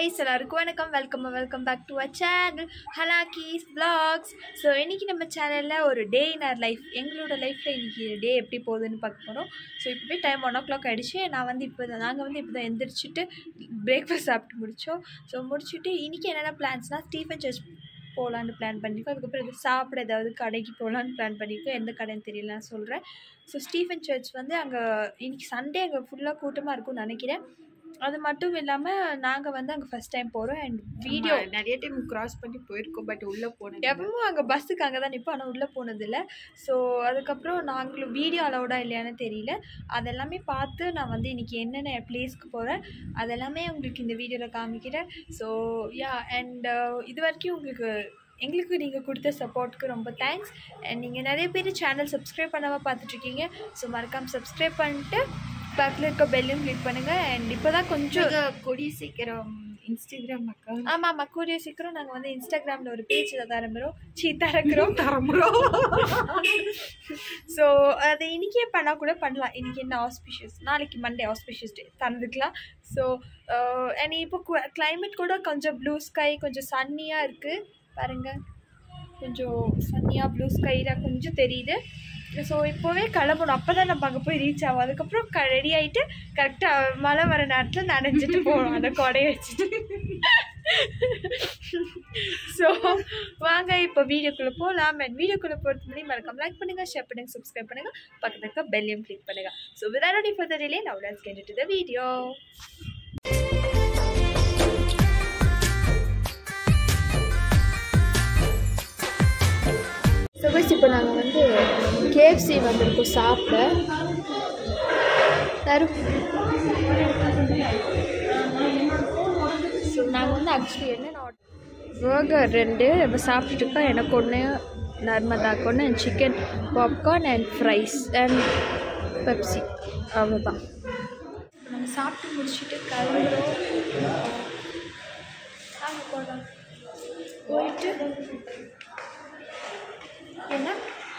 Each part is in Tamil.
கைஸ் எல்லாருக்கும் வணக்கம் welcome welcome back to uh channel ஹலாக்கீஸ் vlogs ஸோ இன்றைக்கி நம்ம சேனலில் ஒரு டே இன் ஆர் லைஃப் எங்களோட லைஃப்பில் இன்றைக்கி டே எப்படி போகுதுன்னு பார்க்க போகிறோம் ஸோ இப்போவே டைம் ஒன் ஓ கிளாக் ஆகிடுச்சு நான் வந்து இப்போ தான் நாங்கள் வந்து இப்போ தான் எந்திரிச்சிட்டு பிரேக்ஃபாஸ்ட் சாப்பிட்டு முடித்தோம் ஸோ முடிச்சுட்டு இன்றைக்கி என்னென்ன பிளான்ஸ்னால் ஸ்டீஃபன் சர்ச் போகலான்னு பிளான் பண்ணியிருக்கோம் அதுக்கப்புறம் இது சாப்பிட ஏதாவது கடைக்கு போகலான்னு பிளான் பண்ணியிருக்கோம் எந்த கடைன்னு தெரியல நான் சொல்கிறேன் ஸோ ஸ்டீஃபன் சர்ச் வந்து அங்கே இன்னைக்கு சண்டே அங்கே ஃபுல்லாக கூட்டமாக இருக்கும்னு நினைக்கிறேன் அது மட்டும் இல்லாமல் நாங்கள் வந்து அங்கே ஃபஸ்ட் டைம் போகிறோம் அண்ட் வீடியோ வீடியோ நிறைய டைம் கிராஸ் பண்ணி போயிருக்கோம் பட் உள்ள போனது எப்பவும் அங்கே பஸ்ஸுக்கு அங்கே தான் நிற்போம் ஆனால் உள்ளே போனதில்லை ஸோ அதுக்கப்புறம் நாங்களும் வீடியோ அலௌடா இல்லையான்னு தெரியல அதெல்லாமே பார்த்து நான் வந்து இன்றைக்கி என்னென்ன பிளேஸ்க்கு போகிறேன் அதெல்லாமே உங்களுக்கு இந்த வீடியோவில் காமிக்கிறேன் ஸோ யா அண்ட் இது வரைக்கும் உங்களுக்கு எங்களுக்கு நீங்கள் கொடுத்த சப்போர்ட்க்கு ரொம்ப தேங்க்ஸ் அண்ட் நீங்கள் நிறைய பேர் சேனல் சப்ஸ்கிரைப் பண்ணாமல் பார்த்துட்ருக்கீங்க ஸோ மறக்காமல் சப்ஸ்கிரைப் பண்ணிட்டு பக்கத்தில் இருக்க பெல்லையும் கிளிக் பண்ணுங்கள் அண்ட் இப்போ தான் கொஞ்சம் கொடிய சீக்கிரம் இன்ஸ்டாகிராம் அக்கௌண்ட் ஆமாம் ஆமாம் கூடிய சீக்கிரம் நாங்கள் வந்து இன்ஸ்டாகிராமில் ஒரு பேஜ் தரம்புறோம் சீ திறக்கிறோம் தரமுறோம் ஸோ அதை இன்றைக்கே பண்ணால் கூட பண்ணலாம் இன்றைக்கி என்ன ஆஸ்பிஷியஸ் நாளைக்கு மண்டே ஆஸ்பிஷியஸ் டே தந்துக்கலாம் ஸோ அண்ட் இப்போ கிளைமேட் கூட கொஞ்சம் ப்ளூ ஸ்கை கொஞ்சம் சன்னியாக இருக்குது பாருங்கள் கொஞ்சம் சன்னியாக ப்ளூ ஸ்கைலாம் கொஞ்சம் தெரியுது ஸோ இப்போவே கிளம்பணும் அப்போ தான் நம்ம அங்கே போய் ரீச் ஆகும் அதுக்கப்புறம் க ரெடி ஆகிட்டு கரெக்டாக மழை வர நேரத்தில் நனைஞ்சிட்டு போகணும் அந்த கொடையை வச்சுட்டு ஸோ வாங்க இப்போ வீடியோக்குள்ளே போகலாம் அண்ட் வீடியோக்குள்ளே போகிறது முன்னாடி மறக்காம லைக் பண்ணுங்கள் ஷேர் பண்ணுங்கள் சப்ஸ்கிரைப் பண்ணுங்கள் பக்கத்துல இருக்க பெல்லையும் கிளிக் பண்ணுங்கள் so without any further delay now let's get into the video so bus இப்போ நாங்கள் வந்து கேஎஃப்சி வந்திருக்கோம் சாப்பிட தரும் ஸோ நாங்கள் வந்து ஆக்சுவலி என்ன பர்கர் ரெண்டு இப்போ சாப்பிட்டுட்டு இருக்கோம் எனக்கு ஒன்று நர்மதாக்கு ஒன்று and chicken popcorn and fries and Pepsi அவ்வளோதான் நாங்கள் சாப்பிட்டு முடிச்சுட்டு கிளம்புறோம் அங்கே போகலாம் போயிட்டு என்ன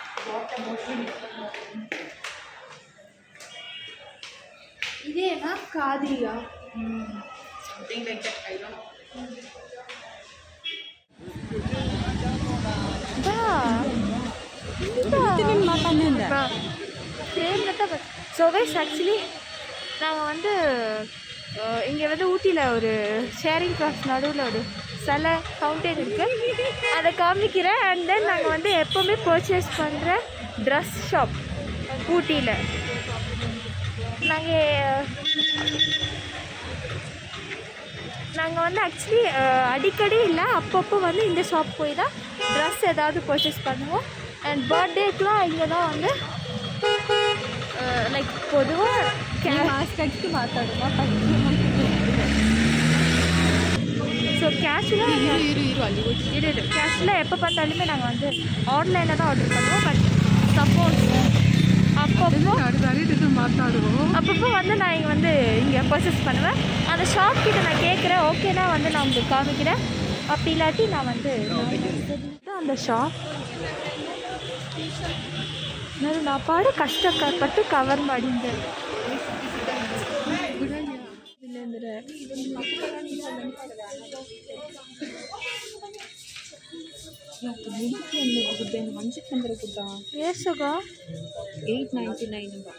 இதேனா காதிரியா something like that I don't so வைஸ் ஆக்சுவலி நாங்கள் வந்து இங்கே வந்து ஊட்டியில் ஒரு ஷேரிங் கிளாஸ் நடுவில் ஒரு சில ஃபவுண்டைன் இருக்குது அதை காமிக்கிறேன் அண்ட் தென் நாங்கள் வந்து எப்போவுமே பர்ச்சேஸ் பண்ணுற ட்ரெஸ் ஷாப் ஊட்டியில் நாங்கள் நாங்கள் வந்து ஆக்சுவலி அடிக்கடி இல்லை அப்பப்போ வந்து இந்த ஷாப் போய் தான் ட்ரெஸ் ஏதாவது பர்ச்சேஸ் பண்ணுவோம் அண்ட் பர்த்டேக்கெலாம் இங்கே தான் வந்து லைக் பொதுவாக கே ಮಾಸ್ಕ್ ಹಚ್ಚಿ ಮಾತಾಡುವ ஸோ கேஷுவலாக ಇರು ಇರು ಅಲ್ಲಿ ಹೋಗಿ இரு இரு கேஷுவலாக எப்போ பார்த்தாலுமே நாங்கள் வந்து ஆன்லைனில் தான் ஆர்டர் பண்ணுவோம் பட் சப்போஸ் அப்பப்போ ನಡಿ ಮಾತಾಡುವ அப்பப்போ வந்து நான் இங்கே வந்து இங்கே பர்ச்சேஸ் பண்ணுவேன் அந்த ஷாப் கிட்ட நான் கேட்குறேன் ஓகேனா வந்து நான் உங்களுக்கு காமிக்கிறேன் அப்படி இல்லாட்டி நான் வந்து இதுதான் அந்த ஷாப் நான் நான் பாடு கஷ்டப்பட்டு கவர் ಮಾಡಿದ್ದೆ ಮಂಚಕ್ಕೆ ಬಂದರೆ ಗುಡ್ಡ ಏಸಗ ಏಯ್ಟ್ ನೈಂಟಿ ನೈನ್ ಅಂತ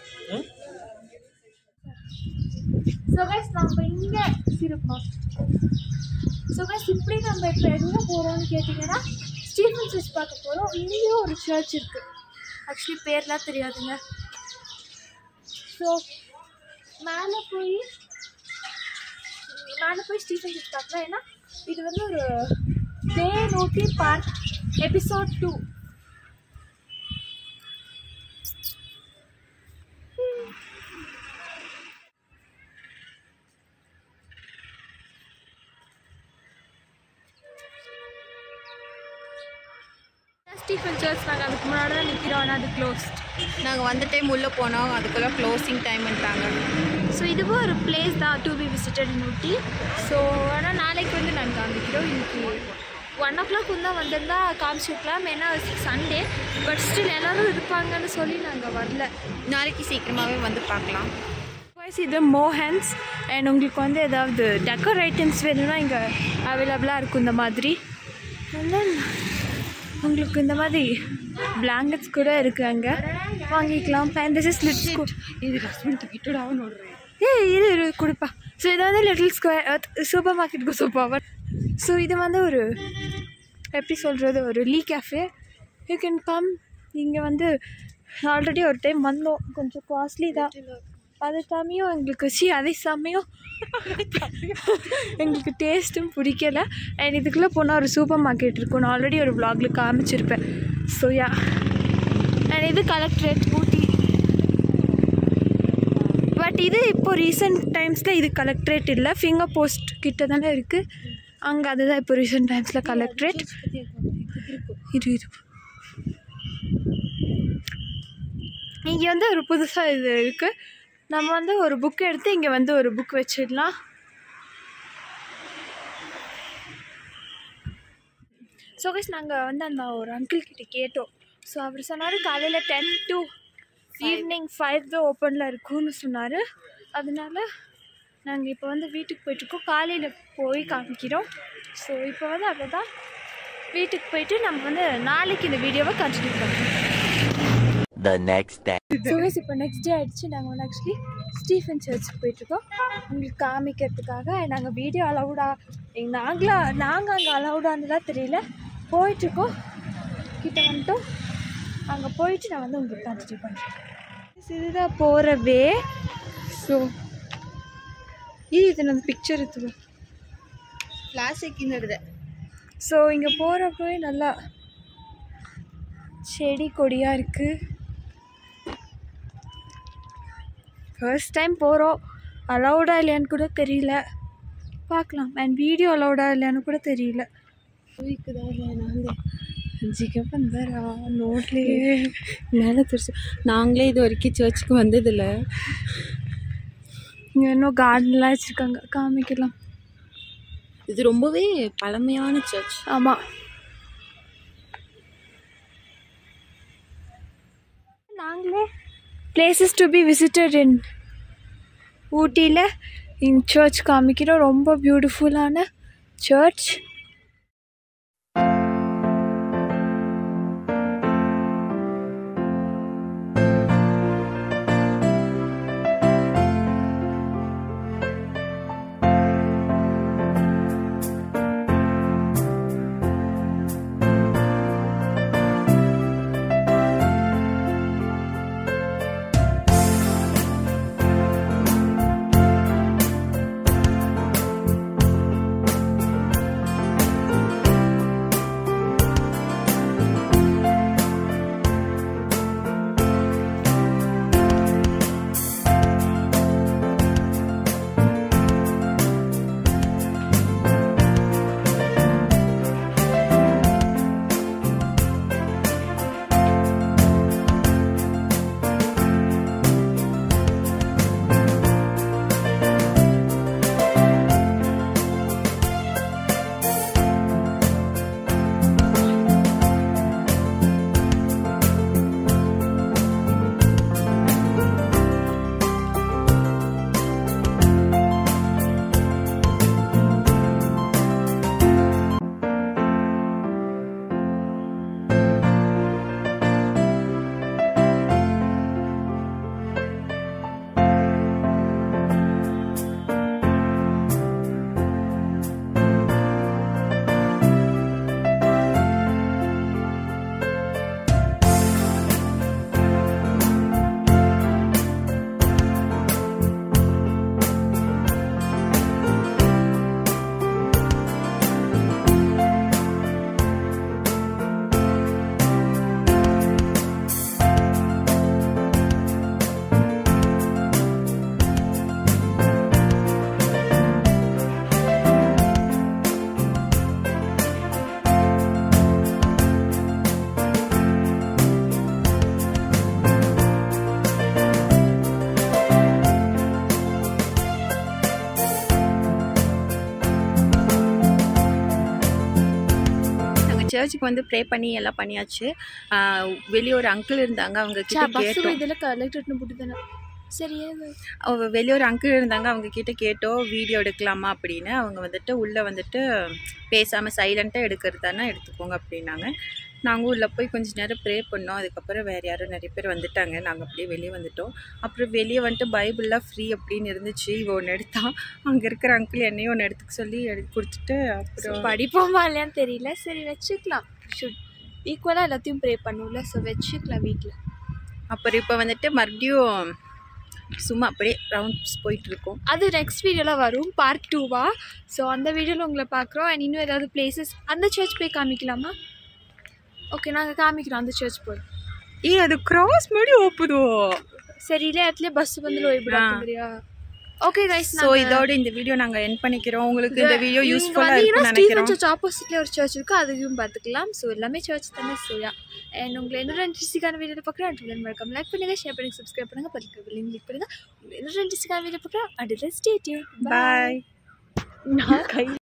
ஸோ கைஸ் நம்ம இங்கே இருப்பா ஸோ கைஸ் இப்படி நம்ம இப்போ எங்கே போகிறோம்னு கேட்டிங்கன்னா ஸ்டீஃபன் சர்ச் பார்க்க போகிறோம் இங்கேயும் ஒரு சர்ச் இருக்குது ஆக்சுவலி பேர்லாம் தெரியாதுங்க ஸோ மேலே போய் மேலே போய் ஸ்டீஃபன் சர்ச் பார்க்கலாம் ஏன்னா இது வந்து ஒரு டே நோட்டி part episode two Stephen church நாங்கள் அதுக்கு முன்னாடி தான் நிற்கிறோம் ஆனால் அது க்ளோஸ்ட் நாங்கள் வந்த டைம் உள்ளே போனோம் அதுக்குள்ளே க்ளோசிங் டைம்ன்றாங்க ஸோ இதுவும் ஒரு பிளேஸ் தான் to be visited in Ooty so ஆனால் நாளைக்கு வந்து நாங்கள் காமிக்கிறோம் இன்னைக்கு ஒன் ஓ கிளாக் தான் வந்திருந்தா காமிச்சிருக்கலாம் ஏன்னா சண்டே பட் ஸ்டில் எல்லோரும் இருப்பாங்கன்னு சொல்லி நாங்கள் வரல நாளைக்கு சீக்கிரமாகவே வந்து பார்க்கலாம் இது மோஹன்ஸ் அண்ட் உங்களுக்கு வந்து ஏதாவது டெக்கர் ஐட்டம்ஸ் வேணும்னா இங்கே அவைலபிளாக இருக்கும் இந்த மாதிரி And then உங்களுக்கு இந்த மாதிரி பிளாங்கெட்ஸ் கூட இருக்குது அங்கே வாங்கிக்கலாம் அண்ட் திஸ் இஸ் லிட் இது ரஸ்மின் தூக்கிட்டுடாவும் நோடுறேன் ஏ இது இரு கொடுப்பா ஸோ இது வந்து லிட்டில் ஸ்கொயர் சூப்பர் மார்க்கெட்டுக்கு சூப்பர் ஸோ இது வந்து ஒரு எப்படி சொல்கிறது ஒரு லீ கேஃபே யூ கேன் கம் இங்கே வந்து ஆல்ரெடி ஒரு டைம் வந்தோம் கொஞ்சம் காஸ்ட்லி தான் அது சமயம் எங்களுக்கு சி அதே சமயம் எங்களுக்கு டேஸ்ட்டும் பிடிக்கல அண்ட் இதுக்குள்ளே போனால் ஒரு சூப்பர் மார்க்கெட் இருக்கும் நான் ஆல்ரெடி ஒரு vlogல காமிச்சிருப்பேன் ஸோ யா அண்ட் இது கலெக்ட்ரேட் ஊட்டி பட் இது இப்போ ரீசெண்ட் டைம்ஸில் இது கலெக்ட்ரேட் இல்லை ஃபிங்கர் போஸ்ட் கிட்ட தானே இருக்குது அங்கே அதுதான் இப்போ ரீசெண்ட் டைம்ஸில் கலெக்ட்ரேட் இது இது இங்கே வந்து ஒரு புதுசாக இது இருக்குது நம்ம வந்து ஒரு புக் எடுத்து இங்கே வந்து ஒரு புக் வச்சிடலாம் ஸோ கைஸ் நாங்கள் வந்து அந்த ஒரு அங்கிள் கிட்ட கேட்டோம் ஸோ அவர் சொன்னார் காலையில் டென் டு ஈவினிங் ஃபைவ் தான் ஓப்பனில் இருக்கும்னு சொன்னார் அதனால நாங்கள் இப்போ வந்து வீட்டுக்கு போயிட்டுருக்கோம் காலையில் போய் காமிக்கிறோம் ஸோ இப்போ வந்து அவ்வளோதான் வீட்டுக்கு போயிட்டு நம்ம வந்து நாளைக்கு இந்த வீடியோவை கண்டினியூ பண்ணுறோம் The next day. ஸோ இப்போ நெக்ஸ்ட் டே ஆயிடுச்சு நாங்கள் வந்து ஆக்சுவலி ஸ்டீஃபன் சர்ச்சுக்கு போயிட்டுருக்கோம் உங்களுக்கு காமிக்கிறதுக்காக நாங்கள் வீடியோ அலௌடா நாங்களா நாங்கள் அங்கே அலௌடான்னுலாம் தெரியல போயிட்டுருக்கோம் கிட்ட வந்துட்டோம் அங்கே போயிட்டு நான் வந்து உங்களுக்கு கண்டினியூ பண்ணுறேன் இதுதான் போகிறவே ஸோ இது இது நம்ம பிக்சர் எடுத்து ಪ್ಲಾಸ್ಟಿಕ್ ಇನ್ನಿದೆ ஸோ இங்கே போகிறப்பவே நல்லா செடி கொடியாக இருக்குது ஃபர்ஸ்ட் டைம் போகிறோம் அலௌடா இல்லையான்னு கூட தெரியல பார்க்கலாம் அண்ட் வீடியோ அலௌடா இல்லையான்னு கூட தெரியல ಅಂಜಿಕೆ ಬಂದಾರ ನೋಡ್ಲಿ மேலே தெரிச்சு நாங்களே இது வரைக்கும் சர்ச்சுக்கு வந்ததில்ல இங்கே இன்னும் கார்டன்லாம் வச்சுருக்காங்க காமிக்கலாம் இது ரொம்பவே பழமையான சர்ச் ஆமாம் நாங்களே places to be visited in ஊட்டியில் இன் சர்ச் காமிக்கிறோம் ரொம்ப பியூட்டிஃபுல்லான சர்ச் நாங்கள் சர்ச்சுக்கு வந்து ப்ரே பண்ணி எல்லாம் பண்ணியாச்சு ஆஹ் வெளியே ஒரு அங்கிள் இருந்தாங்க அவங்க கிட்ட பஸ் கேட்டோம் இதில் கலெக்டர்னு போட்டு தானே சரி ஏது அவ வெளியே ஒரு அங்கிள் இருந்தாங்க அவங்க கிட்ட கேட்டோம் வீடியோ எடுக்கலாமா அப்படின்னு அவங்க வந்துட்டு உள்ளே வந்துட்டு பேசாமல் சைலண்ட்டாக எடுக்கிறது தானே எடுத்துக்கோங்க அப்படின்னாங்க நாங்கள் உள்ளே போய் கொஞ்ச நேரம் ப்ரே பண்ணோம் அதுக்கப்புறம் வேறு யாரும் நிறைய பேர் வந்துட்டாங்க நாங்கள் அப்படியே வெளியே வந்துட்டோம் அப்புறம் வெளியே வந்துட்டு பைபிள்லாம் ஃப்ரீ அப்படின்னு இருந்துச்சு இவ ஒன்று எடுத்தா அங்கே இருக்கிற அங்கிள் என்னையும் ஒன்று எடுத்துக்க சொல்லி எடுத்து கொடுத்துட்டு அப்புறம் படிப்போமா இல்லையான்னு தெரியல சரி வச்சுக்கலாம் ஷுட் ஈக்குவலாக எல்லாத்தையும் ப்ரே பண்ணுவோம்ல ஸோ வச்சுக்கலாம் வீட்டில் அப்புறம் இப்போ வந்துட்டு மறுபடியும் சும்மா அப்படியே ரவுண்ட்ஸ் போயிட்டுருக்கோம் அது நெக்ஸ்ட் வீடியோவில் வரும் பார்ட் டூவா ஸோ அந்த வீடியோவில் உங்களை பார்க்குறோம் அண்ட் இன்னும் ஏதாவது பிளேசஸ் அந்த சர்ச் போய் காமிக்கலாமா ஓகே நாங்கள் காமிக்கிறோம் அந்த சர்ச் போய் ஏ அது கிராஸ் மாதிரி ஓப்புதோ சரி இல்லை இடத்துல பஸ் வந்து ஓய்விடாதுயா ஓகே கைஸ் ஸோ இதோட இந்த வீடியோ நாங்கள் என் பண்ணிக்கிறோம் உங்களுக்கு இந்த வீடியோ நீங்க யூஸ்ஃபுல்லாக வந்தீங்கன்னா இருக்கும்னு ஸ்டீஃபன் நினைக்கிறோம் சர்ச் ஆப்போசிட்ல ஒரு சர்ச் இருக்கு அதையும் பார்த்துக்கலாம் ஸோ எல்லாமே சர்ச் தானே சோயா அண்ட் உங்களை என்னோட இன்ட்ரெஸ்டிங்கான வீடியோ பார்க்குறேன் அண்ட் மறக்காம லைக் பண்ணுங்க ஷேர் பண்ணுங்க சப்ஸ்கிரைப் பண்ணுங்க பக்கத்து லிங்க் கிளிக் பண்ணுங்க உங்களை என்னோட இன்ட்ரெஸ்டிங்கான வீடியோ பார்க்குறேன் அடுத்த ஸ்டேட்யூன் பாய் நான் கை